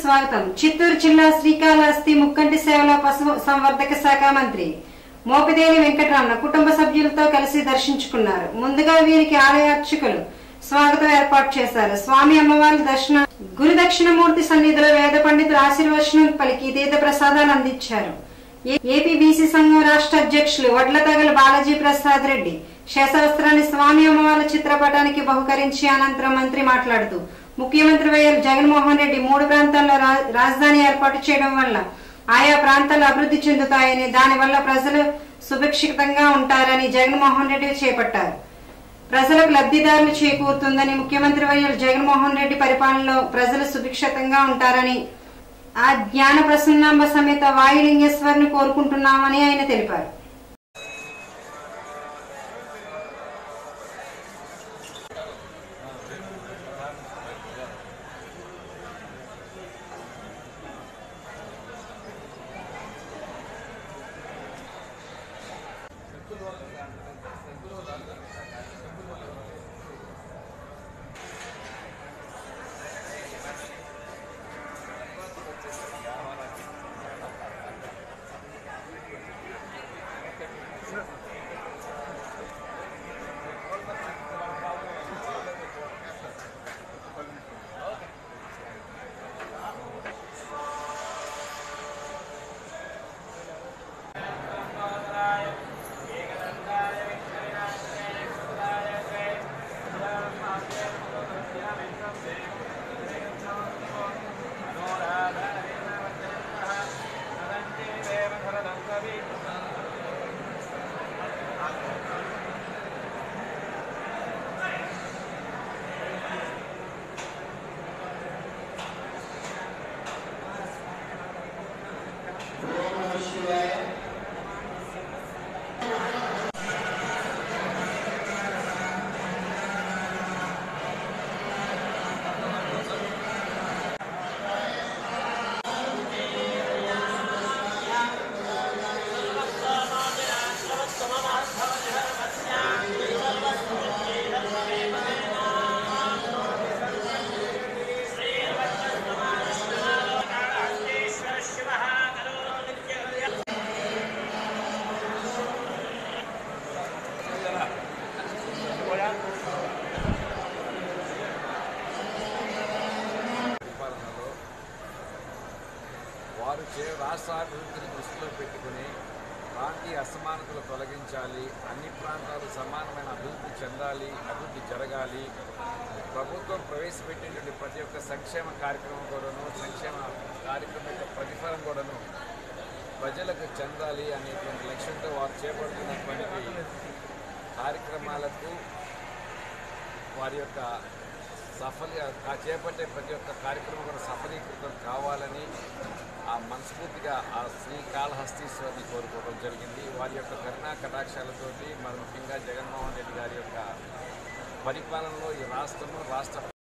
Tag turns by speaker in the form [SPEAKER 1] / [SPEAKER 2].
[SPEAKER 1] స్వాగతం చిత్తూరు జిల్లా శ్రీకాళహస్తి ముక్కంటి సేవల పశు సంవర్ధక శాఖ మంత్రి మోపిదేని వెంకటరమణ కుటుంబ సభ్యులతో కలిసి దర్శించుకున్నారు ముందుగా వీరికి ఆలయ అర్చకులు స్వాగతం ఏర్పాటు చేశారు స్వామి అమ్మవారి దర్శన గురు దక్షిణమూర్తి సన్నిధిలో వేద పండితులు ఆశీర్వచనం పలికి తీర్థ ప్రసాదాలు అందించారు ఏ- ఏపీ బీసీ సంఘం రాష్ట్ర అధ్యక్షులు వడ్ల తగల బాలాజీ ప్రసాద్ రెడ్డి శేషవస్త్రాన్ని స్వామి అమ్మవార్ల చిత్రపటానికి బహుకరించి అనంతరం మంత్రి మాట్లాడుతూ ముఖ్యమంత్రి వైఎస్ జగన్మోహన్ రెడ్డి మూడు ప్రాంతాల్లో రా- రాజధాని ఏర్పాటు చేయడం వల్ల ఆయా ప్రాంతాలు అభివృద్ధి చెందుతాయని దానివల్ల ప్రజలు సుభిక్షితంగా ఉంటారని జగన్మోహన్ రెడ్డి చేపట్టారు ప్రజలకు లబ్ధిదారులు చేకూరుతుందని ముఖ్యమంత్రి వైఎస్ జగన్మోహన్ రెడ్డి పరిపాలనలో ప్రజలు సుభిక్షితంగా ఉంటారని ఆ జ్ఞాన ప్రసన్నాంబ సమేత వాయులింగేశ్వరిని కోరుకుంటున్నామని ఆయన తెలిపారు
[SPEAKER 2] పరిపాలనలో వారు చే రాష్ట్ర అభివృద్ధిని దృష్టిలో పెట్టుకుని ప్రాంతీయ అసమానతలు తొలగించాలి అన్ని ప్రాంతాలు సమానమైన అభివృద్ధి చెందాలి అభివృద్ధి జరగాలి ప్రభుత్వం ప్రవేశపెట్టినటువంటి ప్రతి ఒక్క సంక్షేమ కార్యక్రమం కూడాను సంక్షేమ కార్యక్రమం యొక్క ప్రతిఫలం కూడాను ప్రజలకు చెందాలి అనేటువంటి లక్ష్యంతో వారు చేపడుతున్నటువంటి కార్యక్రమాలకు వారి యొక్క సఫలి ఆ చేపట్టే ప్రతి ఒక్క కార్యక్రమం కూడా సఫలీకృతం కావాలని ఆ మనస్ఫూర్తిగా ఆ శ్రీకాళహస్తీశ్వరిని కోరుకోవడం జరిగింది వారి యొక్క కరుణా కటాక్షాలతోటి మరి ముఖ్యంగా జగన్మోహన్ రెడ్డి గారి యొక్క పరిపాలనలో ఈ రాష్ట్రము రాష్ట్ర